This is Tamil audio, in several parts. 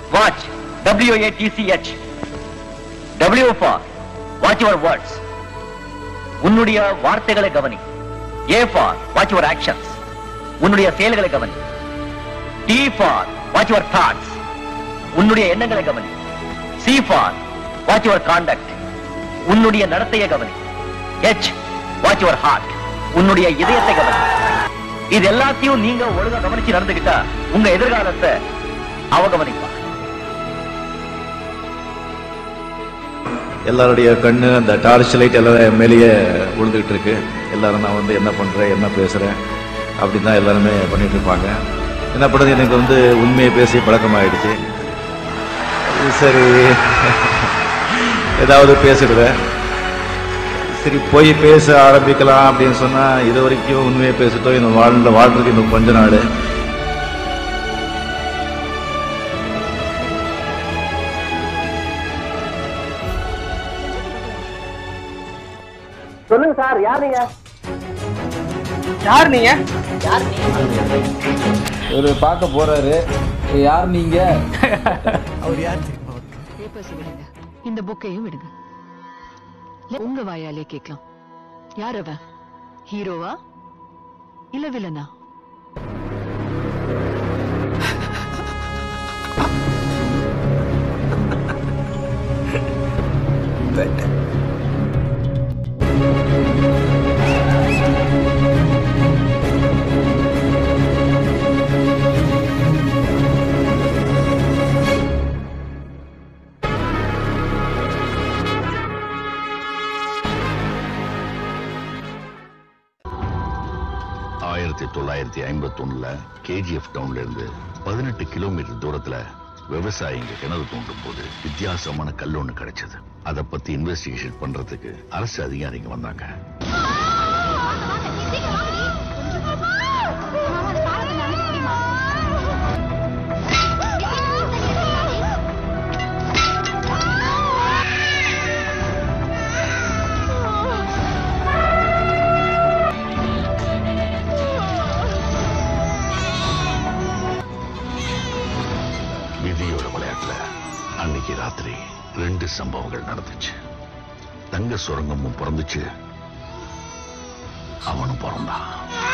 Watch W A TCH W for watch your words உன்னுடைய வார்த்தைகளை கவனி A for watch your actions உன்னுடைய செயல்களை கவனி T for watch your thoughts உன்னுடைய எண்ணங்களை கவனி C for watch your conduct உன்னுடைய நடத்தையை கவனி ஹெச் வாட்ச் யுவர் ஹார்ட் உன்னுடைய இதயத்தை கவனி இது எல்லாத்தையும் நீங்க ஒழுங்கா கவனிச்சு நடந்துகிட்டா உங்க எதிர்காலத்தை அவ கவனிப்பா எல்லாருடைய கண்ணு அந்த டார்ச் லைட் எல்லாம் என் மேலேயே விழுந்துகிட்டு இருக்கு எல்லாரும் நான் வந்து என்ன பண்றேன் என்ன பேசுறேன் அப்படின்னு தான் எல்லாருமே பண்ணிட்டு இருப்பாங்க என்ன பண்ணுறது எனக்கு வந்து உண்மையை பேசி பழக்கமாயிடுச்சு சரி ஏதாவது பேசிடுவேன் சரி போய் பேச ஆரம்பிக்கலாம் அப்படின்னு சொன்னா இது வரைக்கும் உண்மையை பேசிட்டோம் இன்னும் வாழ்ல வாழ்றதுக்கு இன்னும் கொஞ்ச நாள் சொல்லுங்க சார் யார் நீங்க யார் நீங்க ஒரு பார்க்க போறாரு யார் நீங்க பேப்பர்ஸ் விடுங்க இந்த புக்கையும் விடுங்க இல்ல, உங்க வாயாலே கேட்கலாம் யார் அவன் ஹீரோவா இல்ல வில்லனா ஆயிரத்தி தொள்ளாயிரத்தி ஐம்பத்தி ஒண்ணுல கேஜிஎஃப் டவுன்ல இருந்து பதினெட்டு கிலோமீட்டர் தூரத்துல விவசாயிங்க கிணறு தோண்டும் போது வித்தியாசமான கல் ஒண்ணு கிடைச்சது அதை பத்தி இன்வெஸ்டிகேஷன் பண்றதுக்கு அரசு அதிகாரிங்க வந்தாங்க விதியோட விளையாட்டுல அன்னைக்கு ராத்திரி ரெண்டு சம்பவங்கள் நடந்துச்சு தங்க சுரங்கமும் பிறந்துச்சு அவனும் பிறந்தான்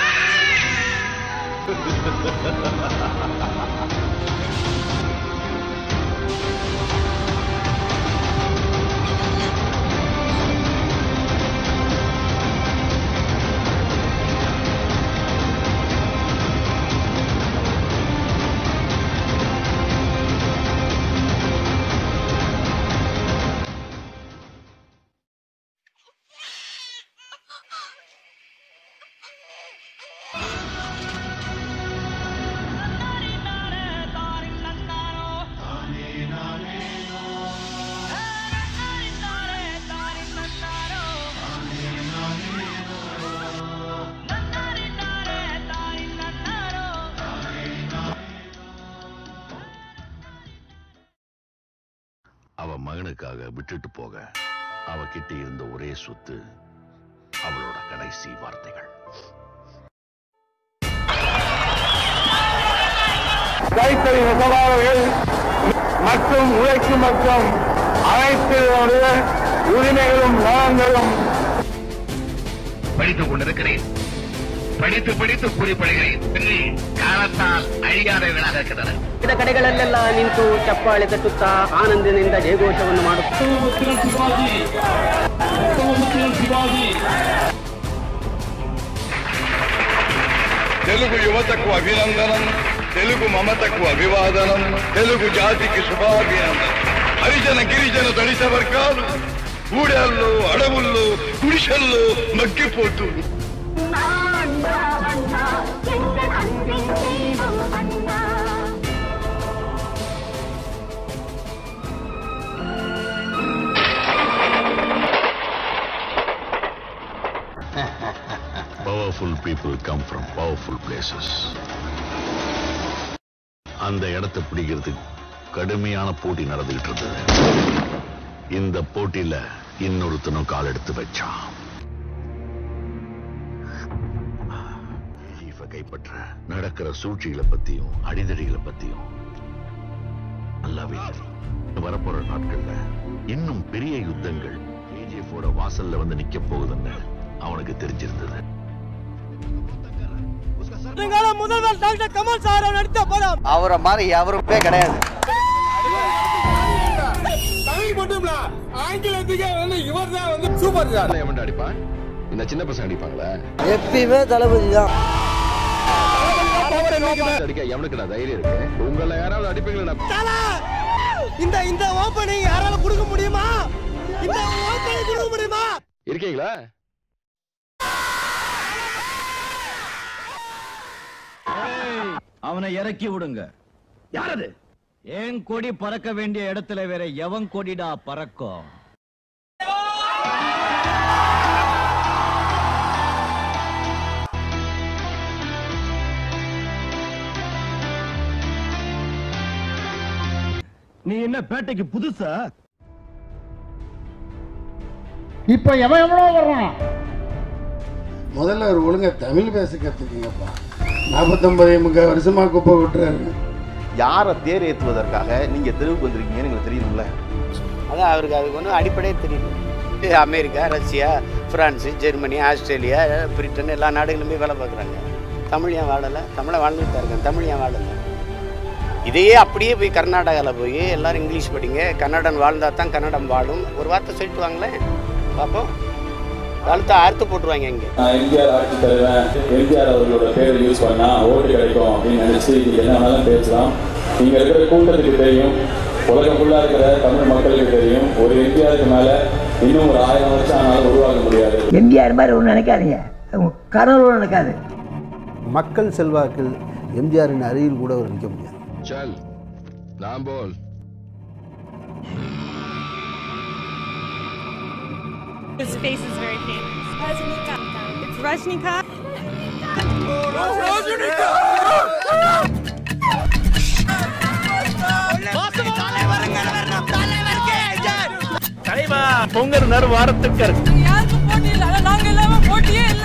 அவ மகனுக்காக விட்டுட்டு போக அவ கிட்ட இருந்த ஒரே சொத்து அவளோட கடைசி வார்த்தைகள் கைத்தறி நெசவாளர்கள் மற்றும் உழைக்கும் மற்றும் அனைத்தினுடைய உரிமைகளும் நலன்களும் படித்துக் கொண்டிருக்கிறேன் படித்து படித்து கூறிப்படுகிறேன் பின்னி ಕಾಲத்தால் ಅಳಿಯಾದವುಗಳಾಗ இருக்கிறது ವಿವಿಧ ಕಡೆಗಳಲ್ಲೆಲ್ಲ ನಿಂತು ಚಪ್ಪಾಳೆ ತಟ್ಟುತ್ತಾ ಆನಂದದಿಂದ ಜಯಘೋಷವನ್ನು ಮಾಡುತ್ತಾ తెలుగు యువతకు అభినందనం తెలుగు మమతకు అభివాదనం తెలుగు జాతికి శుభాభినందనం హరిజన గిరిజన దళిత వర్గాలు ఊడల్లో అడవుల్లో గుడిసెల్లో మగ్గిపోతూ powerful people come from powerful places அந்த இடத்தை பிடிக்கிறதுக்கு கடுமையான போட்டி நடந்துகிட்டு இருந்தது இந்த போட்டியில இன்னொருத்தனும் கால் எடுத்து வச்சான் லீஃபை கைப்பற்ற நடக்கிற சூழ்ச்சிகளை பத்தியும் அடிதடிகளை பத்தியும் நல்லா வரப்போற நாட்கள்ல இன்னும் பெரிய யுத்தங்கள் கேஜிஎஃபோட வாசல்ல வந்து நிக்க போகுதுன்னு அவனுக்கு தெரிஞ்சிருந்தது முதல்வர் டாக்டர் கமல் சார் நடித்த படம் அவரை மாதிரி எவருமே கிடையாது தமிழ் மட்டும் இல்ல ஆங்கிலத்துக்கே வந்து இவர் தான் வந்து சூப்பர் ஸ்டார் எவன்டா அடிப்பான் இந்த சின்ன பசங்க அடிப்பாங்களா எப்பயுமே தளபதி தான் அடிக்க எவனுக்கு நான் தைரியம் இருக்கு உங்களை யாராவது அடிப்பீங்களா இந்த இந்த ஓப்பனிங் யாரால கொடுக்க முடியுமா இந்த ஓப்பனிங் கொடுக்க முடியுமா இருக்கீங்களா அவனை இறக்கி விடுங்க யாரது ஏன் கொடி பறக்க வேண்டிய இடத்துல வேற எவன் கொடிடா பறக்கும் நீ என்ன பேட்டைக்கு புதுசா இப்ப எவன் எவ்வளோ வர்றான் முதல்ல ஒரு ஒழுங்கா தமிழ் பேச கத்துக்கீங்கப்பா நாற்பத்தொன்பது முக்கால் வருஷமா குப்பை விட்டுறாரு யாரை தேர் ஏற்றுவதற்காக நீங்க தெருவுக்கு வந்திருக்கீங்கன்னு எங்களுக்கு தெரியணும்ல அதான் அவருக்கு அதுக்கு ஒன்றும் அடிப்படையே தெரியல America Russia France Germany Australia Britain எல்லா நாடுகளுமே வேலை பார்க்குறாங்க தமிழ் ஏன் வாழலை தமிழை வாழ்ந்துட்டு தான் இருக்காங்க தமிழ் ஏன் வாழலை இதையே அப்படியே போய் கர்நாடகாவில் போய் எல்லாரும் இங்கிலீஷ் படிங்க கன்னடம் வாழ்ந்தா தான் கன்னடம் வாழும் ஒரு வார்த்தை சொல்லிட்டு வாங்களேன் பார்ப்போம் கழுத்தை அறுத்து போட்டுருவாங்க இங்கே நான் எம்ஜிஆர் ஆட்சி தருவேன் எம்ஜிஆர் அவர்களோட பேரை யூஸ் பண்ணா ஓட்டு கிடைக்கும் அப்படின்னு நினைச்சு நீங்க என்ன வேணாலும் பேசலாம் நீங்க இருக்கிற கூட்டத்துக்கு தெரியும் உலகம் ஃபுல்லா இருக்கிற தமிழ் மக்களுக்கு தெரியும் ஒரு எம்ஜிஆருக்கு மேல இன்னும் ஒரு ஆயிரம் வருஷம் ஆனாலும் உருவாக்க முடியாது எம்ஜிஆர் மாதிரி ஒன்று நினைக்காதீங்க கனவு நினைக்காது மக்கள் செல்வாக்கில் எம்ஜிஆரின் அருகில் கூட அவர் நிற்க முடியாது சல் நான் போல் His face is very famous. Rajnikant. It's Rajnikant. தலைவா பொங்கல் நறு வாரத்துக்கு யாருக்கு போட்டி இல்லை ஆனா நாங்க இல்லாம போட்டியே இல்லை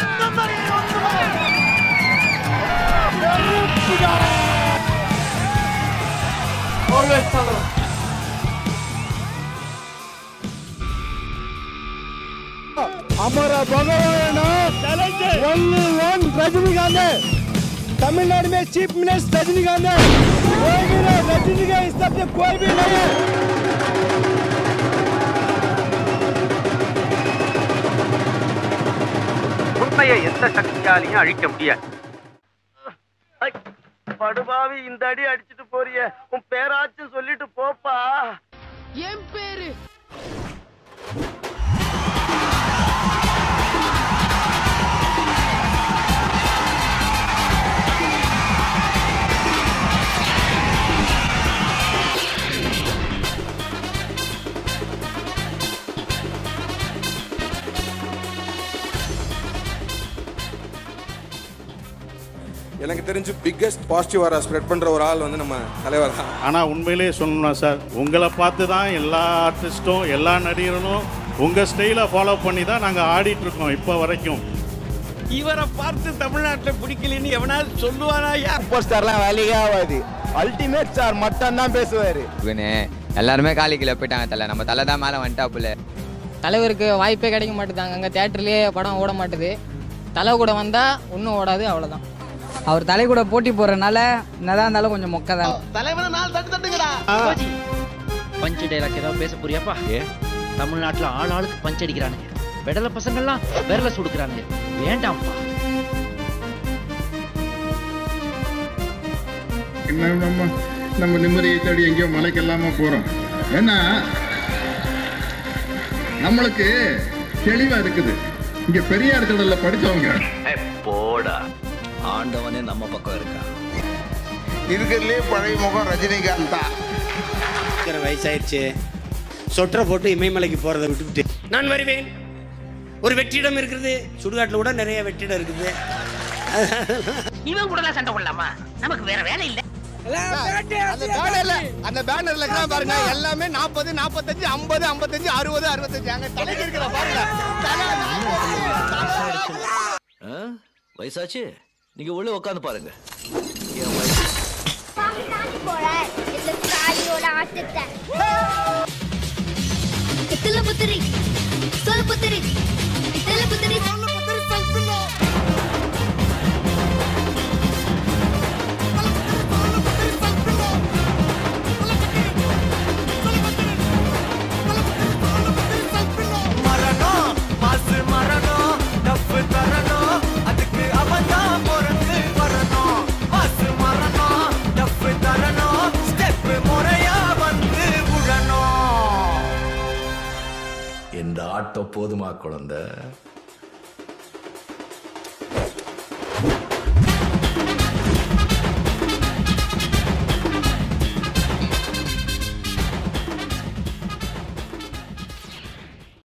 அமர பகவான ஒன்னு ஒன் ரஜினிகாந்த் तमिलनाडु में चीफ मिनिस्टर रजनीकांत है कोई भी नहीं रजनी के हिसाब से कोई भी नहीं है உண்மையை எந்த சக்தியாலையும் அழிக்க முடியாது படுபாவி இந்த அடி அடிச்சிட்டு போறிய உன் பேராச்சும் சொல்லிட்டு போப்பா என் பேரு எனக்கு தெரிஞ்சு பிக்கஸ்ட் பாசிட்டிவ் வர ஸ்ப்ரெட் பண்ற ஒரு ஆள் வந்து நம்ம தலைவர் தான் ஆனா உண்மையிலே சொல்லணும்னா சார் உங்களை பார்த்து தான் எல்லா ஆர்டிஸ்ட்டும் எல்லா நடிகர்களும் உங்க ஸ்டைலை ஃபாலோ பண்ணி தான் நாங்க ஆடிட்டு இருக்கோம் இப்போ வரைக்கும் இவரை பார்த்து தமிழ்நாட்டில் பிடிக்கலன்னு எவனாவது சொல்லுவானா சூப்பர் ஸ்டார்லாம் வேலையே ஆகாது அல்டிமேட் ஸ்டார் மட்டும் தான் பேசுவாரு எல்லாருமே காலி கீழே போயிட்டாங்க தலை நம்ம தலை தான் மேலே வந்துட்டாப்புல தலைவருக்கு வாய்ப்பே கிடைக்க மாட்டேதாங்க அங்கே தேட்டர்லேயே படம் ஓட மாட்டுது தலை கூட வந்தால் ஒன்றும் ஓடாது அவ்வளோதான் அவர் தலை கூட போட்டி போடுறதுனால என்னதான் இருந்தாலும் கொஞ்சம் மொக்க தான் தலைவனை நாள் தட்டு தட்டுங்கடா பஞ்ச் டைலாக் ஏதாவது பேச புரியாப்பா தமிழ்நாட்டுல ஆள் ஆளுக்கு பஞ்ச் அடிக்கிறானுங்க விடல பசங்கள்லாம் விரல சுடுக்கிறானுங்க வேண்டாம்ப்பா என்ன நம்ம நம்ம நிம்மதியை தேடி எங்கேயோ மலைக்கு இல்லாம போறோம் ஏன்னா நம்மளுக்கு தெளிவா இருக்குது இங்க பெரியார் திடல்ல படிச்சவங்க போடா ஆண்டவனே நம்ம பக்கம் இருக்கா இருக்கிறதுலே பழைய முகம் ரஜினிகாந்த் தான் இருக்கிற வயசாயிருச்சு சொட்டரை போட்டு இமயமலைக்கு போறதை விட்டுவிட்டு நான் வருவேன் ஒரு வெற்றிடம் இருக்கிறது சுடுகாட்டில் கூட நிறைய வெற்றிடம் இருக்குது இவன் கூட சண்டை போடலாமா நமக்கு வேற வேலை இல்ல அந்த பேனர்ல அந்த பேனர்ல இருக்கிற பாருங்க எல்லாமே நாற்பது நாற்பத்தஞ்சு ஐம்பது ஐம்பத்தஞ்சு அறுபது அறுபத்தஞ்சு அங்க தலைக்கு இருக்கிற பாருங்க வயசாச்சு நீங்க உள்ள உட்காந்து பாருங்க தாண்டி போற இந்த தாலியோட ஆட்டத்தை இத்தல புத்திரி சொல் புத்திரி இத்தல புத்திரி மரணம் மாசு மரணம் டப்பு தரணும் அதுக்கு அவன் தான் பிறந்து வரணும் மாசு மரணம் டப்பு தரணும் ஸ்டெப் முறையா வந்து விடணும் இந்த ஆட்டம் போதுமா குழந்தை